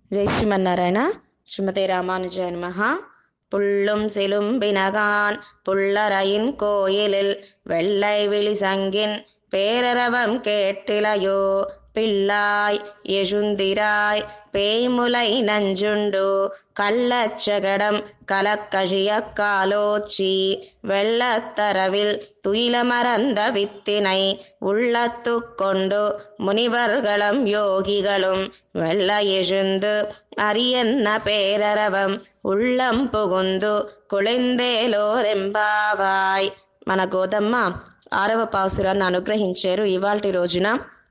ஜெய் ஸ்ரீமன்னாராயணா ஸ்ரீமதே ராமானுஜாய நமஹ புள்ளும் சிலும்பினகான் புள்ளரையின் கோயிலில் வெள்ளை விழி சங்கின் பேரரவம் கேட்டிலையோ பிள்ளாய் எழுந்திராய் பேய்முலை நஞ்சுண்டு கள்ளச்சகடம் கலக்கழிய காலோச்சி வெள்ளத்தரவில் துயில மறந்த வித்தினை உள்ளத்து கொண்டு முனிவர்களும் யோகிகளும் வெள்ள எழுந்து அரியன்ன பேரரவம் உள்ளம் పుగుందు కుళిందేలోరెంబావాయ్ మన గోదమ్మ ఆరవ పాసురాన్ని అనుగ్రహించారు ఇవాల్టి రోజున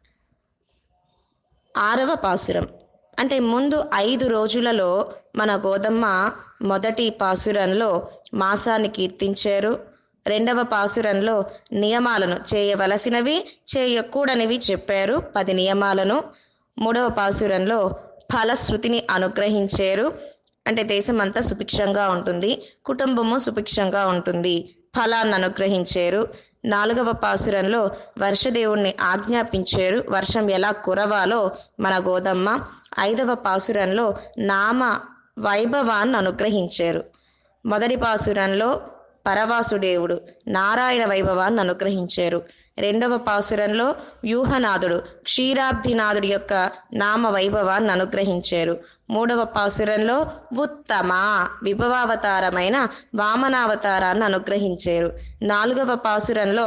ఆరవ పాసురం అంటే ముందు ఐదు రోజులలో మన గోదమ్మ మొదటి పాసురంలో మాసాన్ని కీర్తించారు రెండవ పాసురంలో నియమాలను చేయవలసినవి చేయకూడనివి చెప్పారు పది నియమాలను మూడవ పాసురంలో ఫలశ్రుతిని అనుగ్రహించారు అంటే దేశం అంతా సుభిక్షంగా ఉంటుంది కుటుంబము సుభిక్షంగా ఉంటుంది ఫలాన్ని అనుగ్రహించారు నాలుగవ పాసురంలో వర్షదేవుణ్ణి ఆజ్ఞాపించారు వర్షం ఎలా కురవాలో మన గోదమ్మ ఐదవ పాసురంలో నామ వైభవాన్ని అనుగ్రహించారు మొదటి పాసురంలో పరవాసుదేవుడు నారాయణ వైభవాన్ని అనుగ్రహించారు రెండవ పాసురంలో వ్యూహనాథుడు క్షీరాబ్ధినాథుడి యొక్క నామ వైభవాన్ని అనుగ్రహించారు మూడవ పాసురంలో ఉత్తమ విభవావతారమైన వామనావతారాన్ని అనుగ్రహించారు నాలుగవ పాసురంలో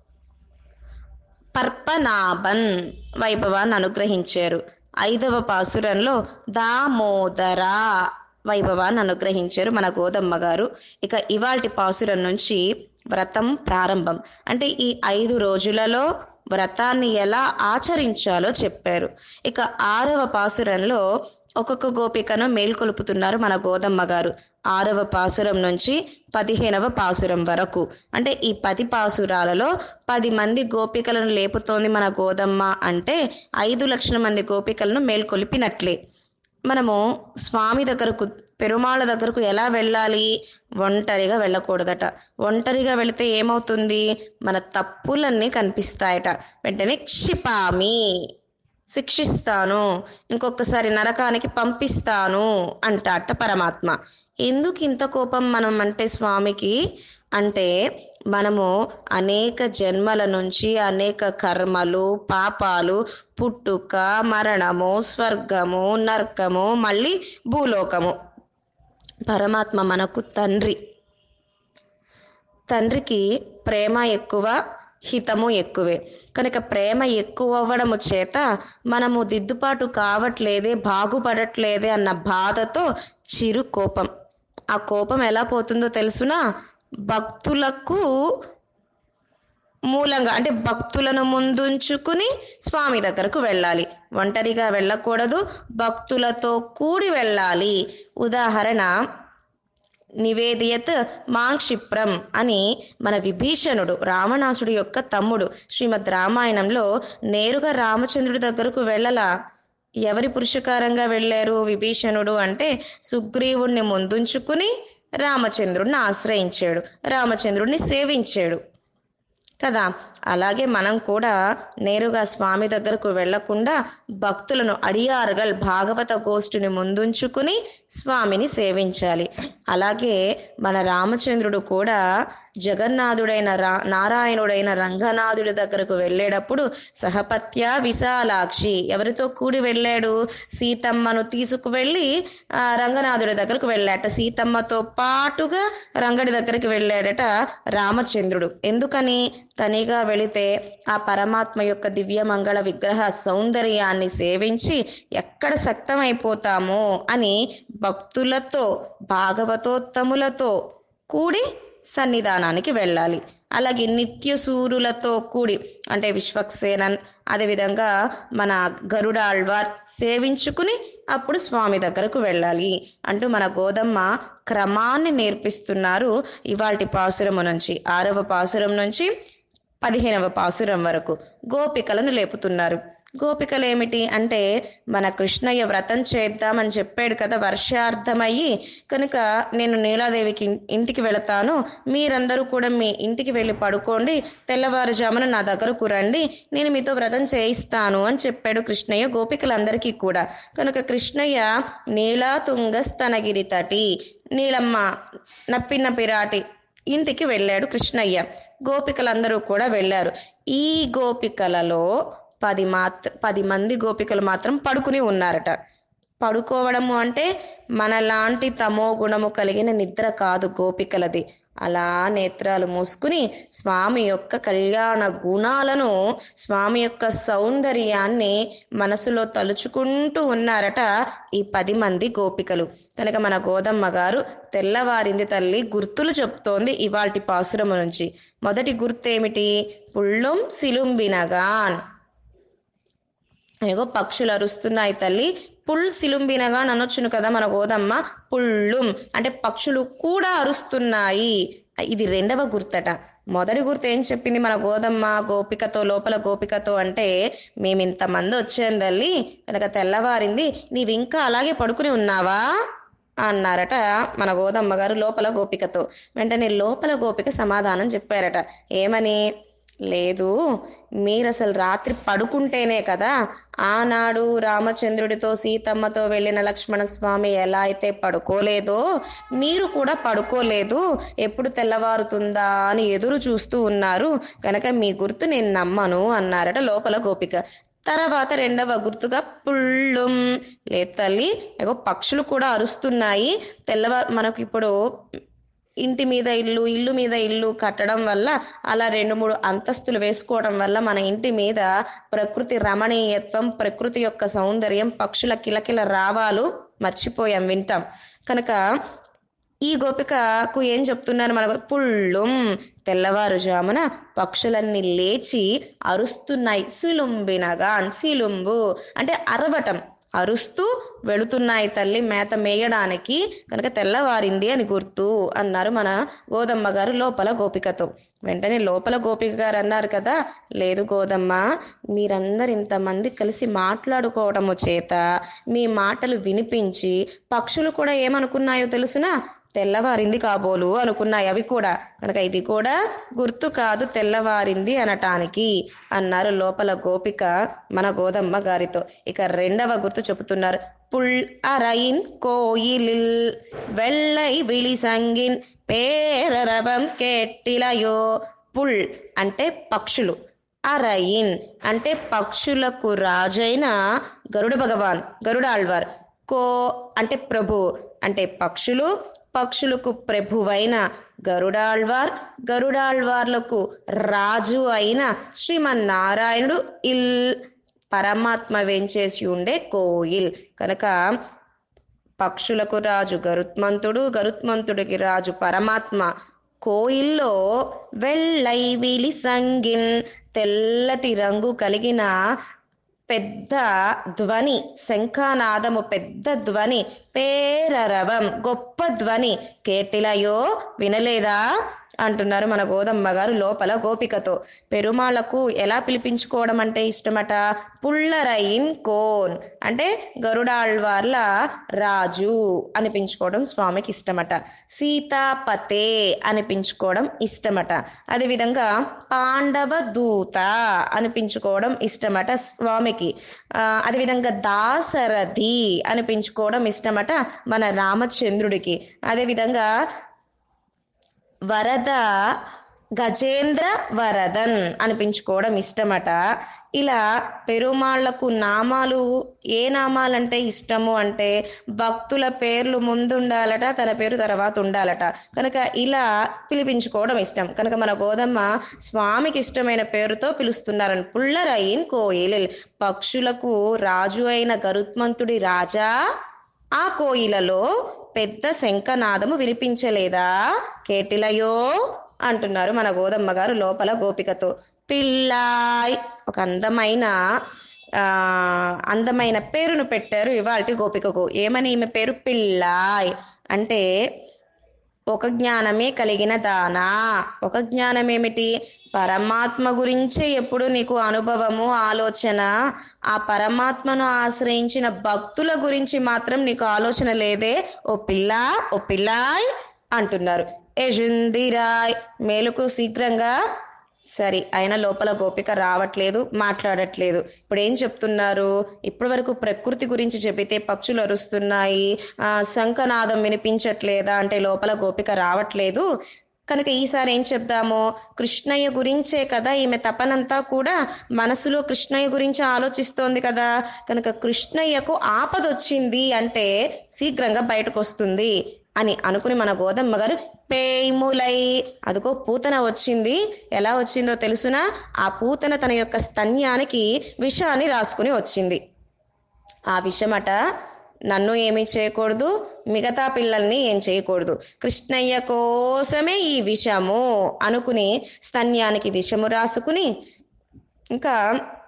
పర్పనాభన్ వైభవాన్ని అనుగ్రహించారు ఐదవ పాసురంలో దామోదర వైభవాన్ని అనుగ్రహించారు మన గోదమ్మ గారు ఇక ఇవాల్టి పాసురం నుంచి వ్రతం ప్రారంభం అంటే ఈ ఐదు రోజులలో వ్రతాన్ని ఎలా ఆచరించాలో చెప్పారు ఇక ఆరవ పాసురంలో ఒక్కొక్క గోపికను మేల్కొలుపుతున్నారు మన గోదమ్మ గారు ఆరవ పాసురం నుంచి పదిహేనవ పాసురం వరకు అంటే ఈ పది పాసురాలలో పది మంది గోపికలను లేపుతోంది మన గోదమ్మ అంటే ఐదు లక్షల మంది గోపికలను మేల్కొలిపినట్లే మనము స్వామి దగ్గరకు పెరుమాళ్ళ దగ్గరకు ఎలా వెళ్ళాలి ఒంటరిగా వెళ్ళకూడదట ఒంటరిగా వెళితే ఏమవుతుంది మన తప్పులన్నీ కనిపిస్తాయట వెంటనే క్షిపామి శిక్షిస్తాను ఇంకొకసారి నరకానికి పంపిస్తాను అంటాట పరమాత్మ ఎందుకు ఇంత కోపం మనం అంటే స్వామికి అంటే మనము అనేక జన్మల నుంచి అనేక కర్మలు పాపాలు పుట్టుక మరణము స్వర్గము నరకము మళ్ళీ భూలోకము పరమాత్మ మనకు తండ్రి తండ్రికి ప్రేమ ఎక్కువ హితము ఎక్కువే కనుక ప్రేమ ఎక్కువ అవ్వడము చేత మనము దిద్దుబాటు కావట్లేదే బాగుపడట్లేదే అన్న బాధతో చిరు కోపం ఆ కోపం ఎలా పోతుందో తెలుసునా భక్తులకు మూలంగా అంటే భక్తులను ముందుంచుకుని స్వామి దగ్గరకు వెళ్ళాలి ఒంటరిగా వెళ్ళకూడదు భక్తులతో కూడి వెళ్ళాలి ఉదాహరణ నివేదియత్ మాంక్షిప్రం అని మన విభీషణుడు రావణాసుడు యొక్క తమ్ముడు శ్రీమద్ రామాయణంలో నేరుగా రామచంద్రుడి దగ్గరకు వెళ్ళలా ఎవరి పురుషకారంగా వెళ్ళారు విభీషణుడు అంటే సుగ్రీవుణ్ణి ముందుంచుకుని రామచంద్రుడిని ఆశ్రయించాడు రామచంద్రుడిని సేవించాడు కదా అలాగే మనం కూడా నేరుగా స్వామి దగ్గరకు వెళ్లకుండా భక్తులను అడియారుగల్ భాగవత గోష్ఠిని ముందుంచుకుని స్వామిని సేవించాలి అలాగే మన రామచంద్రుడు కూడా జగన్నాథుడైన రా నారాయణుడైన రంగనాథుడి దగ్గరకు వెళ్ళేటప్పుడు సహపత్య విశాలాక్షి ఎవరితో కూడి వెళ్ళాడు సీతమ్మను తీసుకువెళ్ళి రంగనాథుడి దగ్గరకు వెళ్ళాట సీతమ్మతో పాటుగా రంగడి దగ్గరికి వెళ్ళాడట రామచంద్రుడు ఎందుకని తనిగా వెళితే ఆ పరమాత్మ యొక్క దివ్యమంగళ విగ్రహ సౌందర్యాన్ని సేవించి ఎక్కడ సక్తమైపోతామో అని భక్తులతో భాగవతోత్తములతో కూడి సన్నిధానానికి వెళ్ళాలి అలాగే నిత్య సూరులతో కూడి అంటే విశ్వక్సేనన్ అదేవిధంగా మన గరుడాళ్వార్ సేవించుకుని అప్పుడు స్వామి దగ్గరకు వెళ్ళాలి అంటూ మన గోదమ్మ క్రమాన్ని నేర్పిస్తున్నారు ఇవాల్టి పాసురము నుంచి ఆరవ పాసురం నుంచి పదిహేనవ పాసురం వరకు గోపికలను లేపుతున్నారు గోపికలు ఏమిటి అంటే మన కృష్ణయ్య వ్రతం చేద్దామని చెప్పాడు కదా వర్షార్థమయ్యి కనుక నేను నీలాదేవికి ఇన్- ఇంటికి వెళతాను మీరందరూ కూడా మీ ఇంటికి వెళ్ళి పడుకోండి తెల్లవారుజామున నా దగ్గరకు రండి నేను మీతో వ్రతం చేయిస్తాను అని చెప్పాడు కృష్ణయ్య గోపికలందరికీ కూడా కనుక కృష్ణయ్య నీలా తుంగస్తనగిరి తటి నీలమ్మ నప్పిన పిరాటి ఇంటికి వెళ్ళాడు కృష్ణయ్య గోపికలందరూ కూడా వెళ్ళారు ఈ గోపికలలో పది మాత్ర పది మంది గోపికలు మాత్రం పడుకుని ఉన్నారట పడుకోవడము అంటే మనలాంటి తమో గుణము కలిగిన నిద్ర కాదు గోపికలది అలా నేత్రాలు మూసుకుని స్వామి యొక్క కళ్యాణ గుణాలను స్వామి యొక్క సౌందర్యాన్ని మనసులో తలుచుకుంటూ ఉన్నారట ఈ పది మంది గోపికలు కనుక మన గోదమ్మ గారు తెల్లవారింది తల్లి గుర్తులు చెప్తోంది ఇవాల్టి పాసురము నుంచి మొదటి గుర్తు ఏమిటి పుళ్ళుం సిలుంబినగాన్ ఏగో పక్షులు అరుస్తున్నాయి తల్లి పుల్ సిలుంబినగా అనొచ్చును కదా మన గోదమ్మ పుళ్ళుం అంటే పక్షులు కూడా అరుస్తున్నాయి ఇది రెండవ గుర్తట మొదటి గుర్తు ఏం చెప్పింది మన గోదమ్మ గోపికతో లోపల గోపికతో అంటే మేము ఇంతమంది వచ్చాం తల్లి కనుక తెల్లవారింది నీవు ఇంకా అలాగే పడుకుని ఉన్నావా అన్నారట మన గోదమ్మ గారు లోపల గోపికతో వెంటనే లోపల గోపిక సమాధానం చెప్పారట ఏమని లేదు మీరు అసలు రాత్రి పడుకుంటేనే కదా ఆనాడు రామచంద్రుడితో సీతమ్మతో వెళ్ళిన లక్ష్మణ స్వామి ఎలా అయితే పడుకోలేదో మీరు కూడా పడుకోలేదు ఎప్పుడు తెల్లవారుతుందా అని ఎదురు చూస్తూ ఉన్నారు కనుక మీ గుర్తు నేను నమ్మను అన్నారట లోపల గోపిక తర్వాత రెండవ గుర్తుగా పుళ్ళుం లేదు తల్లి ఏగో పక్షులు కూడా అరుస్తున్నాయి తెల్లవారు మనకు ఇప్పుడు ఇంటి మీద ఇల్లు ఇల్లు మీద ఇల్లు కట్టడం వల్ల అలా రెండు మూడు అంతస్తులు వేసుకోవడం వల్ల మన ఇంటి మీద ప్రకృతి రమణీయత్వం ప్రకృతి యొక్క సౌందర్యం పక్షుల కిలకిల రావాలు మర్చిపోయాం వింటాం కనుక ఈ గోపికకు ఏం చెప్తున్నారు మన పుళ్ళుం తెల్లవారుజామున పక్షులన్నీ లేచి అరుస్తున్నాయి సిలుంబినగా సిలుంబు అంటే అరవటం అరుస్తూ వెళుతున్నాయి తల్లి మేత మేయడానికి కనుక తెల్లవారింది అని గుర్తు అన్నారు మన గోదమ్మ గారు లోపల గోపికతో వెంటనే లోపల గోపిక గారు అన్నారు కదా లేదు గోదమ్మ మీరందరు ఇంతమంది కలిసి మాట్లాడుకోవడము చేత మీ మాటలు వినిపించి పక్షులు కూడా ఏమనుకున్నాయో తెలుసునా తెల్లవారింది కాబోలు అనుకున్నాయి అవి కూడా కనుక ఇది కూడా గుర్తు కాదు తెల్లవారింది అనటానికి అన్నారు లోపల గోపిక మన గోదమ్మ గారితో ఇక రెండవ గుర్తు చెబుతున్నారు పుల్ అరైన్ కోయిలిల్ వెள்ளై విళి సంగిన్ పేరరవం కేట్టిలయో పుల్ అంటే పక్షులు అరయిన్ అంటే పక్షులకు రాజైన గరుడ భగవాన్ గరుడ ఆళ్వార్ కో అంటే ప్రభు అంటే పక్షులు పక్షులకు ప్రభువైన గరుడాళ్వార్ గరుడాళ్వార్లకు రాజు అయిన శ్రీమన్నారాయణుడు ఇల్ పరమాత్మ వెంచేసి ఉండే కోయిల్ కనుక పక్షులకు రాజు గరుత్మంతుడు గరుత్మంతుడికి రాజు పరమాత్మ కోయిల్లో వెள்ளై విలి సంగిన్ తెల్లటి రంగు కలిగిన పెద్ద ధ్వని శంఖానాదము పెద్ద ధ్వని పేరరవం గొప్ప ధ్వని కేటిలయో వినలేదా అంటున్నారు మన గోదమ్మ గారు లోపల గోపికతో పెరుమాళ్లకు ఎలా పిలిపించుకోవడం అంటే ఇష్టమట పుల్లరైన్ కోన్ అంటే గరుడాళ్వార్ల రాజు అనిపించుకోవడం స్వామికి ఇష్టమట సీతాపతే అనిపించుకోవడం ఇష్టమట అదేవిధంగా పాండవ దూత అనిపించుకోవడం ఇష్టమట స్వామికి ఆ, అదేవిధంగా దాసరథి అనిపించుకోవడం ఇష్టమట మన రామచంద్రుడికి అదేవిధంగా వరద గజేంద్ర వరదన్ అనిపించుకోవడం ఇష్టమట ఇలా పెరుమాళ్లకు నామాలు ఏ నామాలంటే ఇష్టము అంటే భక్తుల పేర్లు ముందుండాలట తన పేరు తర్వాత ఉండాలట కనుక ఇలా పిలిపించుకోవడం ఇష్టం కనుక మన గోదమ్మ స్వామికి ఇష్టమైన పేరుతో పిలుస్తున్నారని పుల్లరయిన్ కోయిలిల్ పక్షులకు రాజు అయిన గరుత్మంతుడి రాజా ఆ కోయిలలో పెద్ద శంఖనాదము వినిపించలేదా కేటిలయో అంటున్నారు మన గోదమ్మ గారు లోపల గోపికతో పిల్లాయ్ ఒక అందమైన ఆ అందమైన పేరును పెట్టారు ఇవాల్టి గోపికకు ఏమని ఈమె పేరు పిల్లాయ్ అంటే ఒక జ్ఞానమే కలిగిన దానా ఒక జ్ఞానం ఏమిటి పరమాత్మ గురించే ఎప్పుడు నీకు అనుభవము ఆలోచన ఆ పరమాత్మను ఆశ్రయించిన భక్తుల గురించి మాత్రం నీకు ఆలోచన లేదే ఓ పిల్ల ఓ పిల్లాయ్ అంటున్నారు ఎజుందిరాయ్ మేలుకు శీఘ్రంగా సరే అయినా లోపల గోపిక రావట్లేదు మాట్లాడట్లేదు ఇప్పుడు ఏం చెప్తున్నారు ఇప్పటి వరకు ప్రకృతి గురించి చెబితే పక్షులు అరుస్తున్నాయి ఆ శంఖనాదం వినిపించట్లేదా అంటే లోపల గోపిక రావట్లేదు కనుక ఈసారి ఏం చెప్దాము కృష్ణయ్య గురించే కదా ఈమె తపనంతా కూడా మనసులో కృష్ణయ్య గురించి ఆలోచిస్తోంది కదా కనుక కృష్ణయ్యకు ఆపదొచ్చింది అంటే శీఘ్రంగా బయటకు వస్తుంది అని అనుకుని మన గోదమ్మ గారు పేములై అదిగో పూతన వచ్చింది ఎలా వచ్చిందో తెలుసునా ఆ పూతన తన యొక్క స్తన్యానికి విషాన్ని రాసుకుని వచ్చింది ఆ విషమట నన్ను ఏమీ చేయకూడదు మిగతా పిల్లల్ని ఏం చేయకూడదు కృష్ణయ్య కోసమే ఈ విషము అనుకుని స్తన్యానికి విషము రాసుకుని ఇంకా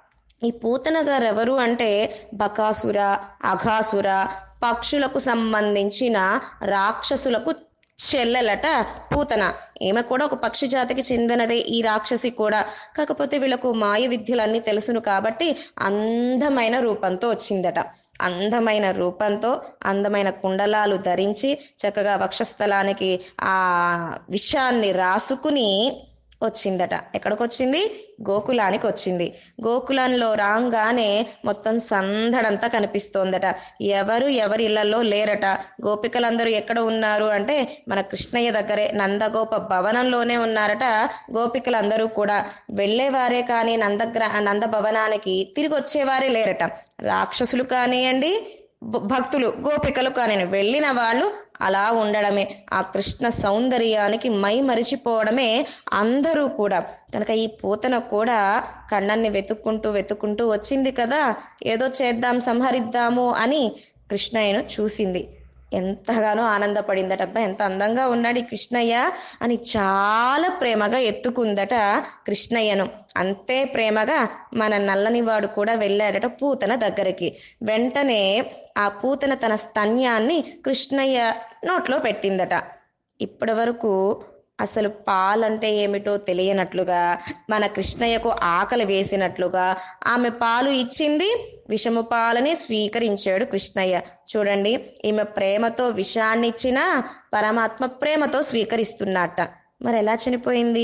ఈ పూతన గారు ఎవరు అంటే బకాసుర అఘాసుర పక్షులకు సంబంధించిన రాక్షసులకు చెల్లెలట పూతన ఈమె కూడా ఒక పక్షి జాతికి చెందినదే ఈ రాక్షసి కూడా కాకపోతే వీళ్ళకు మాయ విద్యలన్నీ తెలుసును కాబట్టి అందమైన రూపంతో వచ్చిందట అందమైన రూపంతో అందమైన కుండలాలు ధరించి చక్కగా వక్షస్థలానికి ఆ విషాన్ని రాసుకుని వచ్చిందట ఎక్కడికి వచ్చింది గోకులానికి వచ్చింది గోకులంలో రాగానే మొత్తం సందడంతా కనిపిస్తోందట ఎవరు ఎవరి ఇళ్లలో లేరట గోపికలందరూ ఎక్కడ ఉన్నారు అంటే మన కృష్ణయ్య దగ్గరే నందగోప భవనంలోనే ఉన్నారట గోపికలందరూ కూడా వెళ్ళేవారే కానీ నందగ్ర నంద భవనానికి తిరిగి వచ్చేవారే లేరట రాక్షసులు కానివ్వండి భ- భక్తులు గోపికలు కానివ్వండి వెళ్ళిన వాళ్ళు అలా ఉండడమే ఆ కృష్ణ సౌందర్యానికి మై మరిచిపోవడమే అందరూ కూడా కనుక ఈ పూతన కూడా కണ്ണన్ని వెతుక్కుంటూ వెతుక్కుంటూ వచ్చింది కదా ఏదో చేద్దాం సంహరిద్దాము అని కృష్ణయ్యను చూసింది ఎంతగానో ఆనందపడిందట అబ్బా ఎంత అందంగా ఉన్నాడు ఈ కృష్ణయ్య అని చాలా ప్రేమగా ఎత్తుకుందట కృష్ణయ్యను అంతే ప్రేమగా మన నల్లని వాడు కూడా వెళ్ళాడట పూతన దగ్గరికి వెంటనే ఆ పూతన తన స్తన్యాన్ని కృష్ణయ్య నోట్లో పెట్టిందట ఇప్పటి వరకు అసలు పాలంటే ఏమిటో తెలియనట్లుగా మన కృష్ణయ్యకు ఆకలి వేసినట్లుగా ఆమె పాలు ఇచ్చింది విషము పాలని స్వీకరించాడు కృష్ణయ్య చూడండి ఈమె ప్రేమతో విషాన్ని ఇచ్చిన పరమాత్మ ప్రేమతో స్వీకరిస్తున్నట్ట మరి ఎలా చనిపోయింది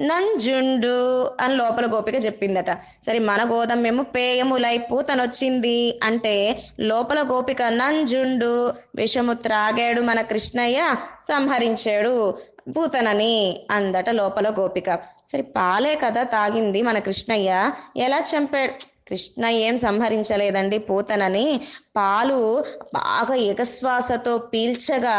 నంజుండు అని లోపల గోపిక చెప్పిందట సరే మన గోదమ్మేమో పేయములై పూతనొచ్చింది అంటే లోపల గోపిక నంజుండు విషము త్రాగాడు మన కృష్ణయ్య సంహరించాడు పూతనని అందట లోపల గోపిక సరే పాలే కదా తాగింది మన కృష్ణయ్య ఎలా చంపాడు కృష్ణ ఏం సంహరించలేదండి పూతనని పాలు బాగా ఎగశ్వాసతో పీల్చగా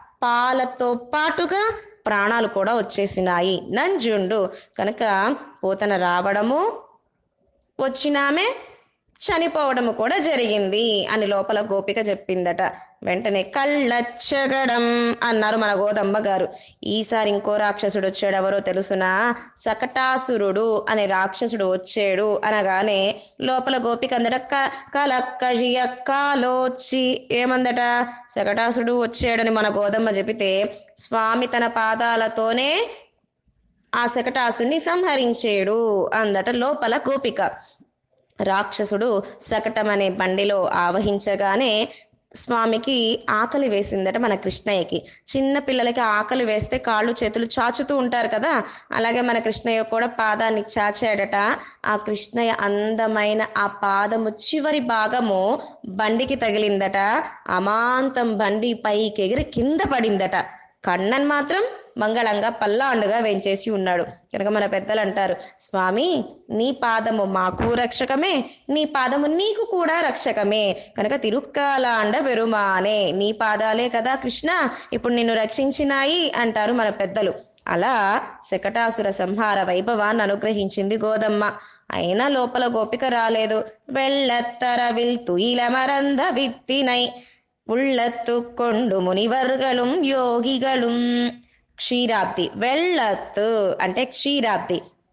పాలతో పాటుగా ప్రాణాలు కూడా వచ్చేసినాయి నంజుండు కనుక పూతన రావడము వచ్చినామే చనిపోవడము కూడా జరిగింది అని లోపల గోపిక చెప్పిందట వెంటనే కళ్ళచ్చగడం అన్నారు మన గోదమ్మ గారు ఈసారి ఇంకో రాక్షసుడు వచ్చాడు ఎవరో తెలుసునా సకటాసురుడు అనే రాక్షసుడు వచ్చాడు అనగానే లోపల గోపిక అందట క కలక్కజియ కాలోచి ఏమందట సకటాసుడు వచ్చాడని మన గోదమ్మ చెబితే స్వామి తన పాదాలతోనే ఆ శకటాసుని సంహరించేడు అందట లోపల గోపిక రాక్షసుడు శకటం అనే బండిలో ఆవహించగానే స్వామికి ఆకలి వేసిందట మన కృష్ణయ్యకి చిన్న పిల్లలకి ఆకలి వేస్తే కాళ్ళు చేతులు చాచుతూ ఉంటారు కదా అలాగే మన కృష్ణయ్య కూడా పాదాన్ని చాచాడట ఆ కృష్ణయ్య అందమైన ఆ పాదము చివరి భాగము బండికి తగిలిందట అమాంతం బండి పైకి ఎగిరి కింద పడిందట కണ്ണన్ మాత్రం మంగళంగా పల్లాండుగా వేంచేసి ఉన్నాడు కనుక మన పెద్దలు అంటారు స్వామి నీ పాదము మాకు రక్షకమే నీ పాదము నీకు కూడా రక్షకమే కనుక తిరుక్కాలాండ పెరుమానే నీ పాదాలే కదా కృష్ణ ఇప్పుడు నిన్ను రక్షించినాయి అంటారు మన పెద్దలు అలా శకటాసుర సంహార వైభవాన్ని అనుగ్రహించింది గోదమ్మ అయినా లోపల గోపిక రాలేదు వెళ్ళత్తర విల్తు ఇలమరంద విత్తినై ഉള്ളത്തു കൊണ്ടു മുനിവർകളും യോഗികളും క్షీరాబ్ది వెళ్ళత్తు అంటే క్షీరాబ్ది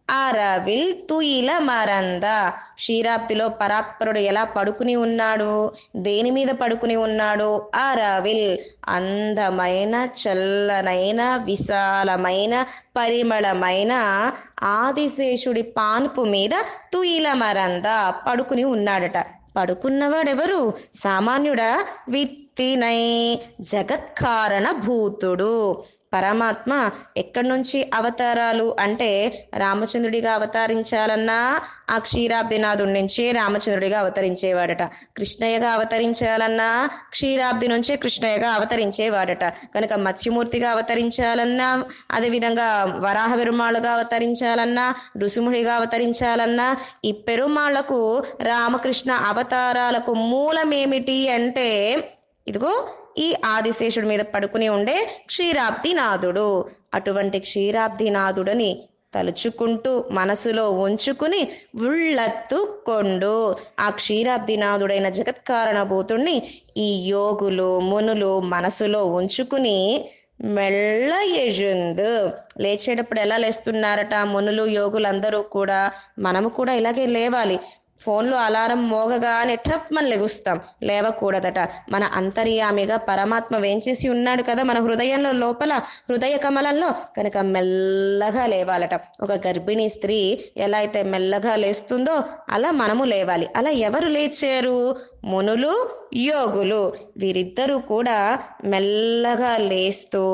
అరవిల్ తుయిల మరంద క్షీరాబ్దిలో పరాత్పరుడు ఎలా పడుకుని ఉన్నాడు దేని మీద పడుకుని ఉన్నాడు అరవిల్ అందమైన చల్లనైన విశాలమైన పరిమళమైన ఆదిశేషుడి పాన్పు మీద తుయిల మరంద పడుకుని ఉన్నాడట పడుకున్నవాడెవరు సామాన్యుడా విత్తినై జగత్కారణ భూతుడు పరమాత్మ ఎక్కడి నుంచి అవతారాలు అంటే రామచంద్రుడిగా అవతరించాలన్నా ఆ క్షీరాబ్దినాథుడి నుంచి రామచంద్రుడిగా అవతరించేవాడట కృష్ణయ్యగా అవతరించాలన్నా క్షీరాబ్ది నుంచే కృష్ణయ్యగా అవతరించేవాడట కనుక మత్స్యమూర్తిగా అవతరించాలన్నా అదేవిధంగా వరాహ పెరుమాళ్ళుగా అవతరించాలన్నా రుసుముడిగా అవతరించాలన్నా ఈ పెరుమాళ్లకు రామకృష్ణ అవతారాలకు మూలమేమిటి అంటే ఇదిగో ఈ ఆదిశేషుడి మీద పడుకుని ఉండే క్షీరాబ్దినాథుడు అటువంటి క్షీరాబ్దినాథుడని తలుచుకుంటూ మనసులో ఉంచుకుని ఉళ్ళత్తుకొండు ఆ క్షీరాబ్దినాథుడైన జగత్కారణభూతుణ్ణి ఈ యోగులు మునులు మనసులో ఉంచుకుని మెళ్ళ ఎజుందు లేచేటప్పుడు ఎలా లేస్తున్నారట మునులు యోగులందరూ కూడా మనము కూడా ఇలాగే లేవాలి ఫోన్లో అలారం మోగగానే టప్మని లెగుస్తాం లేవకూడదట మన అంతర్యామిగా పరమాత్మ వేంచేసి ఉన్నాడు కదా మన హృదయంలో లోపల హృదయ కమలంలో కనుక మెల్లగా లేవాలట ఒక గర్భిణీ స్త్రీ ఎలా అయితే మెల్లగా లేస్తుందో అలా మనము లేవాలి అలా ఎవరు లేచారు మునులు యోగులు వీరిద్దరూ కూడా మెల్లగా లేస్తూ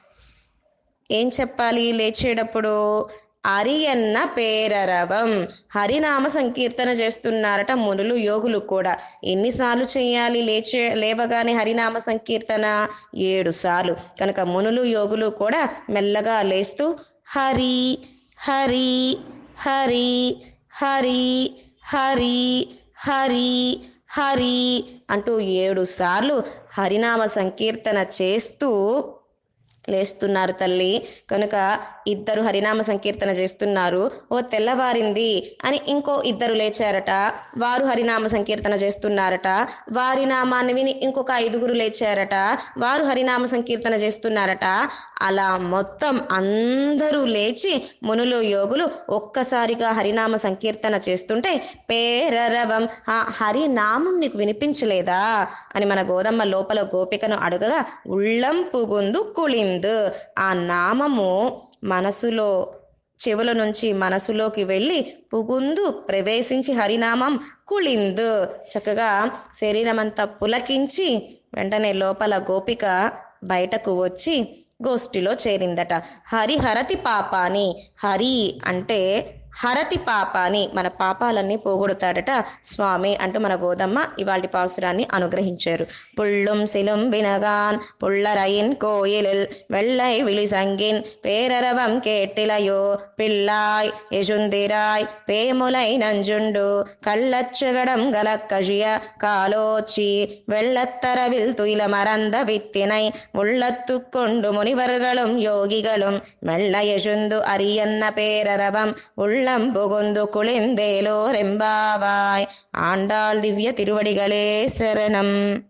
ఏం చెప్పాలి లేచేటప్పుడు అరియన్న పేరరవం హరినామ సంకీర్తన చేస్తున్నారట మునులు యోగులు కూడా ఎన్నిసార్లు చేయాలి లేచే లేవగానే హరినామ సంకీర్తన ఏడు సార్లు కనుక మునులు యోగులు కూడా మెల్లగా లేస్తూ హరి హరి హరి హరి హరి హరి హరి అంటూ ఏడు సార్లు హరినామ సంకీర్తన చేస్తూ లేస్తున్నారు తల్లి కనుక ఇద్దరు హరినామ సంకీర్తన చేస్తున్నారు ఓ తెల్లవారింది అని ఇంకో ఇద్దరు లేచారట వారు హరినామ సంకీర్తన చేస్తున్నారట వారి నామాన్ని విని ఇంకొక ఐదుగురు లేచారట వారు హరినామ సంకీర్తన చేస్తున్నారట అలా మొత్తం అందరూ లేచి మునులు యోగులు ఒక్కసారిగా హరినామ సంకీర్తన చేస్తుంటే పేరరవం ఆ హరినామం నీకు వినిపించలేదా అని మన గోదమ్మ లోపల గోపికను అడగగా ఉళ్ళం పుగుందు కుళిందు ఆ నామము మనసులో చెవుల నుంచి మనసులోకి వెళ్ళి పుగుందు ప్రవేశించి హరినామం కుళిందు చక్కగా శరీరం అంతా పులకించి వెంటనే లోపల గోపిక బయటకు వచ్చి గోష్ఠిలో చేరిందట హరి హరతి పాపాని హరి అంటే హరతి పాపాని మన పాపాలన్నీ పోగొడతాడట స్వామి అంటూ మన గోదమ్మ ఇవాళ పాసురాన్ని అనుగ్రహించారు పుళ్ళుం సిలుం వినగాన్ పుள்ளరైన్ కోయిలిల్ வெள்ளை விழிசங்கின் பேரரவம் கேட்டிலையோ பிள்ளாய் எசுந்திராய் பேமுலை நஞ்சுண்டு கள்ளச்சுகடம் கலக்கழிய காலோச்சி வெள்ளத்தரவில் துயில மறந்த வித்தினை உள்ளத்து கொண்டு முனிவர்களும் யோகிகளும் மெல்ல எசுந்து அரியன்ன பேரரவம் உள்ளம் புகுந்து குளிந்தேலோரெம்பாவாய் ஆண்டாள் திவ்ய திருவடிகளே சரணம்